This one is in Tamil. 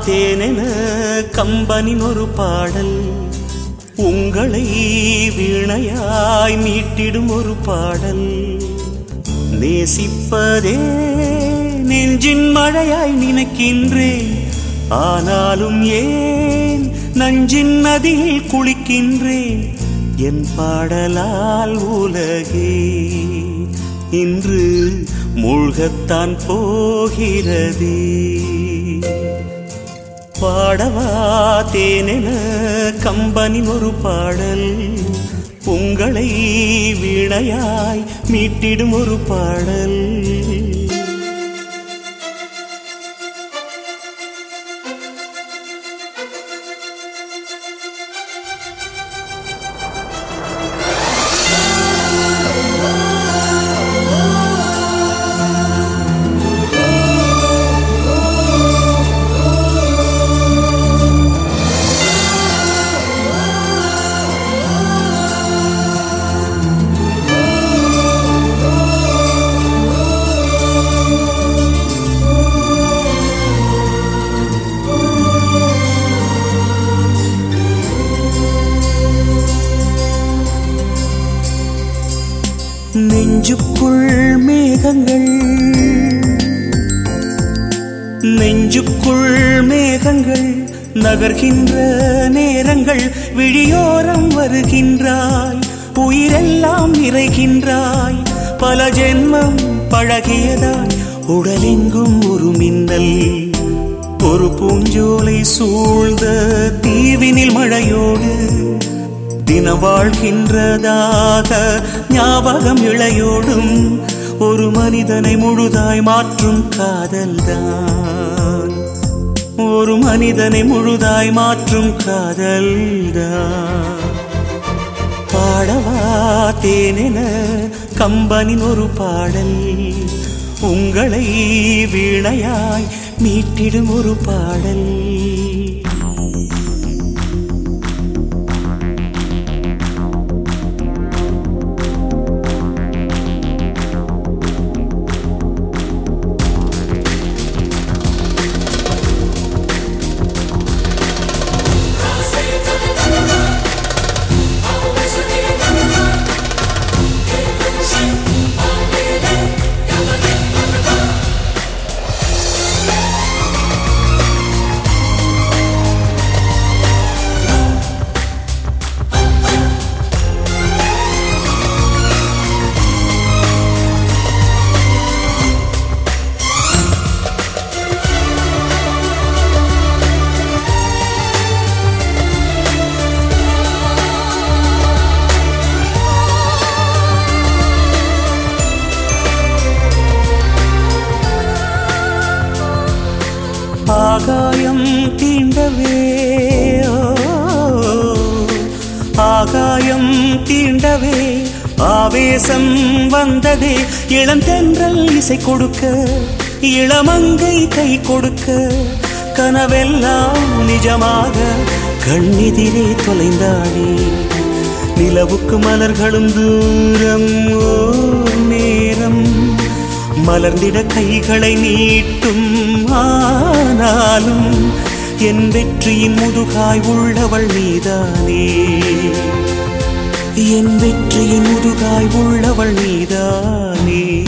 தேனென கம்பனின் ஒரு பாடல் உங்களை வீணையாய் மீட்டிடும் ஒரு பாடல் நேசிப்பதே நெஞ்சின் மழையாய் நினைக்கின்றேன் ஆனாலும் ஏன் நஞ்சின் நதியில் குளிக்கின்றேன் என் பாடலால் உலகே இன்று மூழ்கத்தான் போகிறதே பாடவா தேனென கம்பனின் ஒரு பாடல் உங்களை வீணையாய் மீட்டிடும் ஒரு பாடல் நெஞ்சுக்குள் மேகங்கள் நெஞ்சுக்குள் மேகங்கள் நகர்கின்ற நேரங்கள் விழியோரம் வருகின்றாய் உயிரெல்லாம் நிறைகின்றாய் பல ஜென்மம் பழகியதாய் உடலெங்கும் ஒரு மின்னல் ஒரு பூஞ்சோலை சூழ்ந்த தீவினில் மழையோடு தினம் வாழ்கின்றதாக ஞாபகம் இளையோடும் ஒரு மனிதனை முழுதாய் மாற்றும் காதல்தான் ஒரு மனிதனை முழுதாய் மாற்றும் காதல்தான் பாடவா தேனென கம்பனின் ஒரு பாடல் உங்களை வீணையாய் மீட்டிடும் ஒரு பாடல் ஆகாயம் தீண்டவே ஓ, ஆகாயம் தீண்டவே ஆவேசம் வந்ததே இளந்தென்றல் இசை கொடுக்க இளமங்கை கை கொடுக்க கனவெல்லாம் நிஜமாக கண்ணெதிரே தொலைந்தாளே நிலவுக்கு மலர்களும் தூரம் ஓர் நேரம் மலர்ந்திட கைகளை நீட்டும் ஆனாலும் என் வெற்றியின் முதுகாய் உள்ளவள் நீதானே என் வெற்றியின் முதுகாய் உள்ளவள் நீதானே